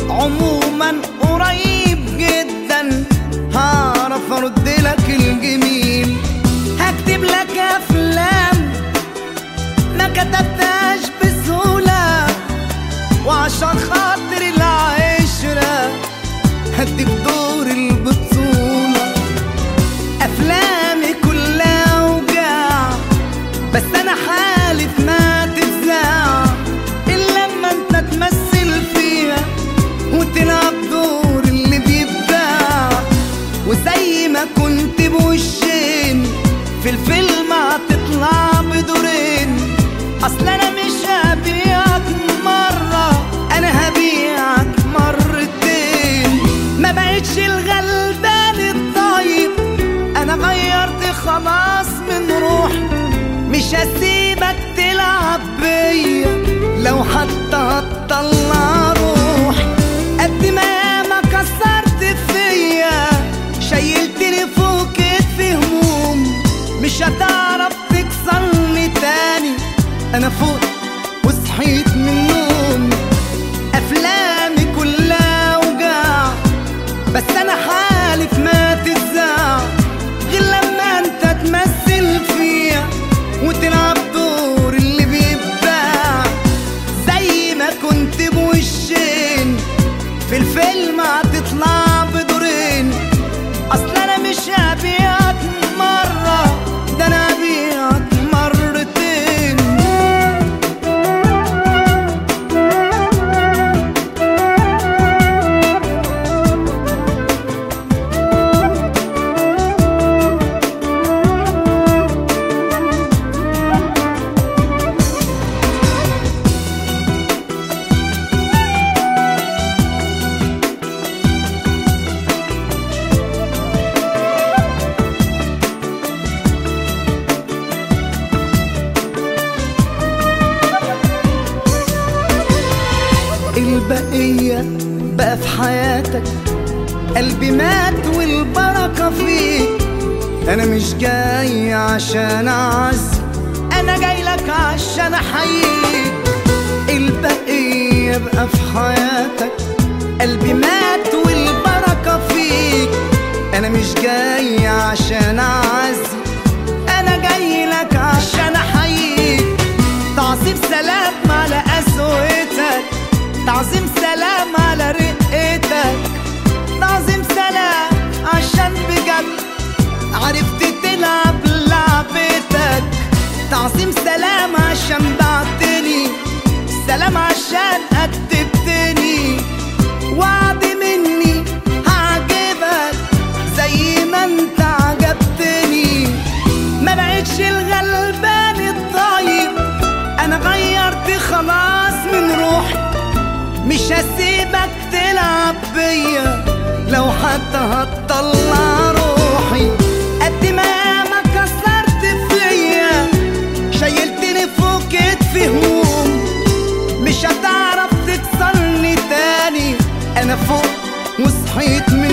عموما قريب جدا هعرف ارد لك الجميل هكتب لك افلام ما كتبتهاش بسهولة وعشان خاطر العشرة هديك دور البطولة أفلامي كلها وجع بس أنا حالف ما تفزع إلا لما أنت تمثل فيها وتلعب دور اللي بيبدع وزي ما كنت بوشين في الفيلم هتطلع بدورين اصل انا مش هبيعك مرة انا هبيعك مرتين ما بقتش الغلبان الطيب انا غيرت خلاص من روحي مش هسيبك تلعب بيا لو حتى هتطلع روحي قد ما ياما كسرت فيا شيلتني فوق كتفي هموم مش هتعرف تكسرني تاني انا فوق وصحيت من النوم افلامي كلها وجع بس انا حالف ما تتزع غير لما انت تمثل فيها وتلعب دور اللي بيبدع زي ما كنت بوشين في الفيلم هتطلع بدورين اصل انا مش هبيعك مرة ده انا هبيعك مرتين البقية بقى في حياتك قلبي مات والبركة فيك أنا مش جاي عشان أعز أنا جاي لك عشان أحييك البقية بقى في حياتك قلبي مات والبركة فيك أنا مش جاي عشان أعز أنا جاي لك عشان أحييك تعظيم سلام على قسوتك تعظيم سلام على رقتك تعظيم سلام عشان بجد عرفت تلعب لعبتك تعظيم سلام عشان بعتني سلام عشان أدبتني وعد مني هعجبك زي ما انت عجبتني ما بقتش الغلبان الطيب انا غيرت خلاص من روحي مش هسيبك تلعب بيا لو حتى هتطلع روحي قد ما ياما كسرت فيا شيلتني فوق كتفي هموم مش هتعرف تكسرني تاني انا فوق وصحيت من